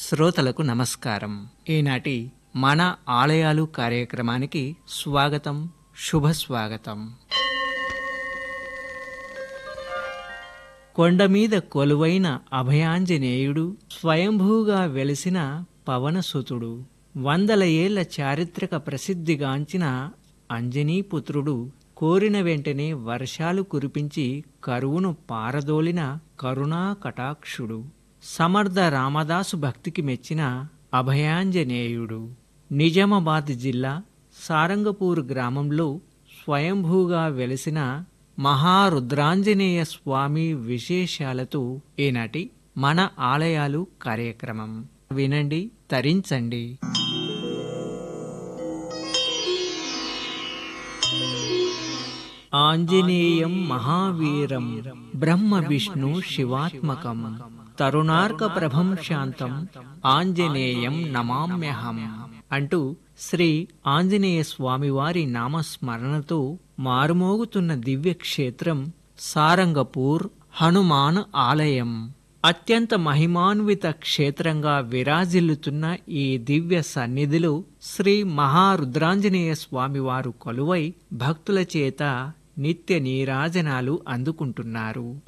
శ్రోతలకు నమస్కారం ఈనాటి మన ఆలయాలు కార్యక్రమానికి స్వాగతం శుభస్వాగతం కొండమీద కొలువైన అభయాంజనేయుడు స్వయంభూగా వెలిసిన పవనసుతుడు వందల ఏళ్ల చారిత్రక ప్రసిద్ధిగాంచిన అంజనీపుత్రుడు కోరిన వెంటనే వర్షాలు కురిపించి కరువును పారదోలిన కరుణా కటాక్షుడు సమర్థ రామదాసు భక్తికి మెచ్చిన అభయాంజనేయుడు నిజామాబాద్ జిల్లా సారంగపూర్ గ్రామంలో స్వయంభూగా వెలిసిన మహారుద్రాంజనేయ స్వామి విశేషాలతో ఈనాటి మన ఆలయాలు కార్యక్రమం వినండి తరించండి ఆంజనేయం మహావీరం బ్రహ్మ విష్ణు శివాత్మకం తరుణార్క ప్రభం శాంతం ఆంజనేయం నమామ్యహం అంటూ శ్రీ ఆంజనేయ స్వామివారి నామస్మరణతో మారుమోగుతున్న దివ్య క్షేత్రం సారంగపూర్ హనుమాన్ ఆలయం అత్యంత మహిమాన్విత క్షేత్రంగా విరాజిల్లుతున్న ఈ దివ్య సన్నిధిలో శ్రీ మహారుద్రాంజనేయ స్వామివారు కొలువై భక్తుల చేత నిత్య నీరాజనాలు అందుకుంటున్నారు